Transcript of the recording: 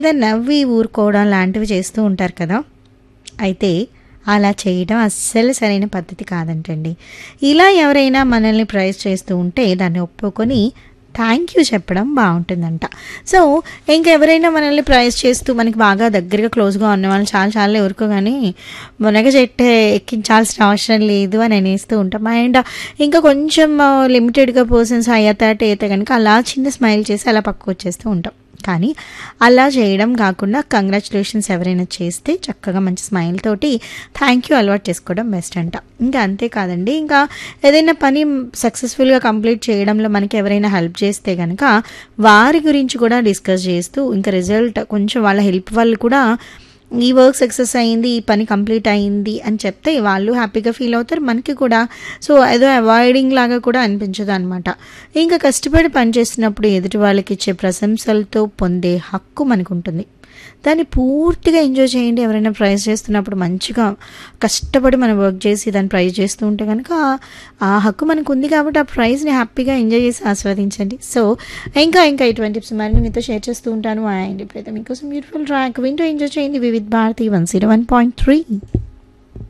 లేదా నవ్వి ఊరుకోవడం లాంటివి చేస్తూ ఉంటారు కదా అయితే అలా చేయడం అస్సలు సరైన పద్ధతి కాదంటండి ఇలా ఎవరైనా మనల్ని ప్రైజ్ చేస్తూ ఉంటే దాన్ని ఒప్పుకొని థ్యాంక్ యూ చెప్పడం బాగుంటుందంట సో ఇంకెవరైనా మనల్ని ప్రైజ్ చేస్తూ మనకి బాగా దగ్గరగా క్లోజ్గా ఉన్న వాళ్ళు చాలా చాలా ఎవరికో కానీ మునగ చెట్టు ఎక్కించాల్సిన అవసరం లేదు అని అనేస్తూ ఉంటాం అండ్ ఇంకా కొంచెం లిమిటెడ్గా పర్సన్స్ అయ్యతాట అయితే కనుక అలా చిన్న స్మైల్ చేసి అలా పక్కకు వచ్చేస్తూ ఉంటాం కానీ అలా చేయడం కాకుండా కంగ్రాచులేషన్స్ ఎవరైనా చేస్తే చక్కగా మంచి స్మైల్ తోటి థ్యాంక్ యూ అలవాటు చేసుకోవడం బెస్ట్ అంట ఇంకా అంతేకాదండి ఇంకా ఏదైనా పని సక్సెస్ఫుల్గా కంప్లీట్ చేయడంలో మనకి ఎవరైనా హెల్ప్ చేస్తే కనుక వారి గురించి కూడా డిస్కస్ చేస్తూ ఇంకా రిజల్ట్ కొంచెం వాళ్ళ హెల్ప్ వాళ్ళు కూడా ఈ వర్క్ సక్సెస్ అయింది ఈ పని కంప్లీట్ అయింది అని చెప్తే వాళ్ళు హ్యాపీగా ఫీల్ అవుతారు మనకి కూడా సో ఏదో అవాయిడింగ్ లాగా కూడా అనిపించదు అనమాట ఇంకా కష్టపడి పనిచేస్తున్నప్పుడు ఎదుటి వాళ్ళకి ఇచ్చే ప్రశంసలతో పొందే హక్కు మనకు ఉంటుంది దాన్ని పూర్తిగా ఎంజాయ్ చేయండి ఎవరైనా ప్రైజ్ చేస్తున్నప్పుడు మంచిగా కష్టపడి మనం వర్క్ చేసి దాన్ని ప్రైజ్ చేస్తూ ఉంటే కనుక ఆ హక్కు మనకు ఉంది కాబట్టి ఆ ప్రైజ్ని హ్యాపీగా ఎంజాయ్ చేసి ఆస్వాదించండి సో ఇంకా ఇంకా ఇటువంటి టిప్స్ మరిన్ని మీతో షేర్ చేస్తూ ఉంటాను అండ్ ఇప్పుడైతే మీకోసం బ్యూటిఫుల్ ట్రాక్ వింటూ ఎంజాయ్ చేయండి Vividh Bharati one zero one point three